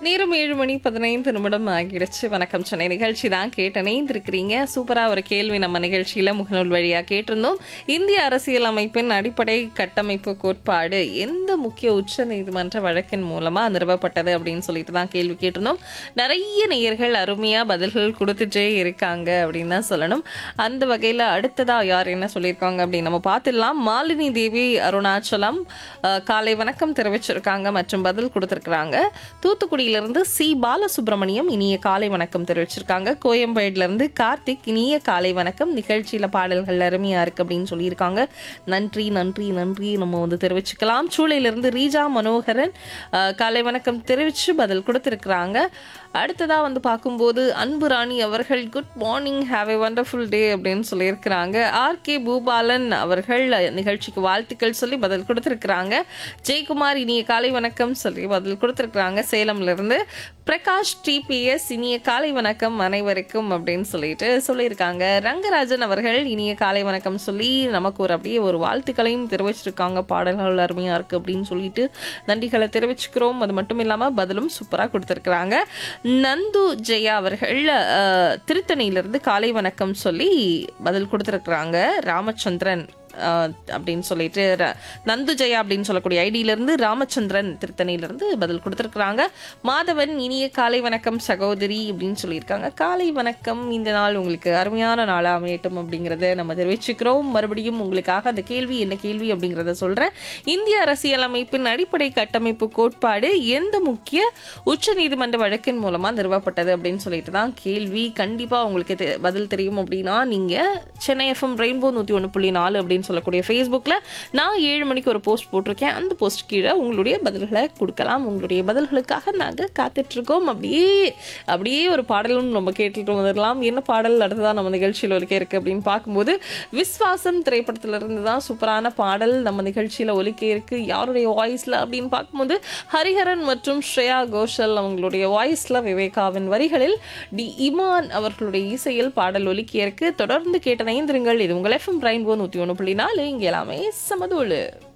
நேரம் ஏழு மணி பதினைந்து நிமிடம் ஆகிடுச்சு வணக்கம் சென்னை நிகழ்ச்சி தான் கேட்டு இணைந்திருக்கிறீங்க சூப்பரா ஒரு கேள்வி நம்ம நிகழ்ச்சியில முகநூல் வழியா கேட்டிருந்தோம் இந்திய அரசியல் அமைப்பின் அடிப்படை கட்டமைப்பு கோட்பாடு எந்த முக்கிய உச்ச நீதிமன்ற வழக்கின் மூலமா நிறுவப்பட்டது அப்படின்னு சொல்லிட்டு தான் கேள்வி கேட்டிருந்தோம் நிறைய நேயர்கள் அருமையா பதில்கள் கொடுத்துட்டே இருக்காங்க அப்படின்னு தான் சொல்லணும் அந்த வகையில அடுத்ததா யார் என்ன சொல்லியிருக்காங்க அப்படின்னு நம்ம பார்த்துடலாம் மாலினி தேவி அருணாச்சலம் அஹ், காலை வணக்கம் தெரிவிச்சிருக்காங்க மற்றும் பதில் கொடுத்திருக்கிறாங்க தூத்துக்குடியிலிருந்து சி பாலசுப்ரமணியம் இனிய காலை வணக்கம் தெரிவிச்சிருக்காங்க கோயம்பேடுல இருந்து கார்த்திக் இனிய காலை வணக்கம் நிகழ்ச்சியில பாடல்கள் அருமையா இருக்கு அப்படின்னு சொல்லியிருக்காங்க நன்றி நன்றி நன்றி நம்ம வந்து தெரிவிச்சுக்கலாம் சூளையிலிருந்து ரீஜா மனோகரன் அஹ், காலை வணக்கம் தெரிவிச்சு பதில் கொடுத்திருக்கிறாங்க அடுத்ததா வந்து பார்க்கும்போது அன்பு ராணி அவர்கள் good morning have a wonderful day அப்படின்னு சொல்லியிருக்கிறாங்க ஆர் கே பூபாலன் அவர்கள் நிகழ்ச்சிக்கு வாழ்த்துக்கள் சொல்லி பதில் கொடுத்திருக்கிறாங்க ஜெயக்குமார் இனிய காலை வணக்கம் சொல்லி பதில் கொடுத்திருக்கிறாங்க சேலம்ல இருந்து பிரகாஷ் டிபிஎஸ் இனிய காலை வணக்கம் அனைவருக்கும் அப்படின்னு சொல்லிட்டு சொல்லியிருக்காங்க ரங்கராஜன் அவர்கள் இனிய காலை வணக்கம் சொல்லி நமக்கு ஒரு அப்படியே ஒரு வாழ்த்துக்களையும் தெரிவிச்சிருக்காங்க பாடல்கள் அருமையா இருக்கு அப்படின்னு சொல்லிட்டு நன்றிகளை தெரிவிச்சுக்கிறோம் அது மட்டும் இல்லாம பதிலும் சூப்பரா கொடுத்திருக்கிறாங்க நந்து ஜெயா அவர்கள் அஹ், திருத்தணியிலிருந்து காலை வணக்கம் சொல்லி பதில் கொடுத்திருக்கிறாங்க ராமச்சந்திரன் அஹ், அப்படின்னு சொல்லிட்டு ர- நந்து ஜெயா அப்படின்னு சொல்லக்கூடிய ஐடியில இருந்து ராமச்சந்திரன் திருத்தணியிலிருந்து பதில் கொடுத்திருக்கிறாங்க மாதவன் இனிய காலை வணக்கம் சகோதரி அப்படின்னு சொல்லியிருக்காங்க காலை வணக்கம் இந்த நாள் உங்களுக்கு அருமையான நாளா அமையட்டும் அப்படிங்கறத நம்ம தெரிவிச்சுக்கிறோம் மறுபடியும் உங்களுக்காக அந்த கேள்வி என்ன கேள்வி அப்படிங்கறத சொல்றேன் இந்திய அரசியலமைப்பின் அடிப்படை கட்டமைப்பு கோட்பாடு எந்த முக்கிய உச்ச நீதிமன்ற வழக்கின் மூலமா நிறுவப்பட்டது அப்படின்னு சொல்லிட்டு தான் கேள்வி கண்டிப்பா உங்களுக்கு தெ- பதில் தெரியும் அப்படின்னா நீங்க சென்னை எஃப்எம் ரெயின்போ நூத்தி ஒன்று புள்ளி நாலு அப்படின்னு சொல்லக்கூடிய ஃபேஸ்புக்ல நான் ஏழு மணிக்கு ஒரு போஸ்ட் போட்டிருக்கேன் அந்த போஸ்ட் கீழே உங்களுடைய பதில்களை கொடுக்கலாம் உங்களுடைய பதில்களுக்காக நாங்க காத்துட்டு இருக்கோம் அப்படியே அப்படியே ஒரு பாடலும் நம்ம கேட்டுட்டு வந்துடலாம் என்ன பாடல் அடுத்ததான் நம்ம நிகழ்ச்சியில் ஒலிக்க இருக்கு அப்படின்னு பார்க்கும்போது விஸ்வாசம் திரைப்படத்துல இருந்து தான் சூப்பரான பாடல் நம்ம நிகழ்ச்சியில ஒலிக்க இருக்கு யாருடைய வாய்ஸ்ல அப்படின்னு பார்க்கும்போது ஹரிஹரன் மற்றும் ஸ்ரேயா கோஷல் அவங்களுடைய வாய்ஸ்ல விவேகாவின் வரிகளில் டி இமான் அவர்களுடைய இசையில் பாடல் ஒலிக்க இருக்கு தொடர்ந்து கேட்ட நைந்திருங்கள் இது உங்கள் எஃப்எம் ரெயின்போ நூற்றி ஒன்று புள்ளி நாலு இங்கே எல்லாமே சமதோளு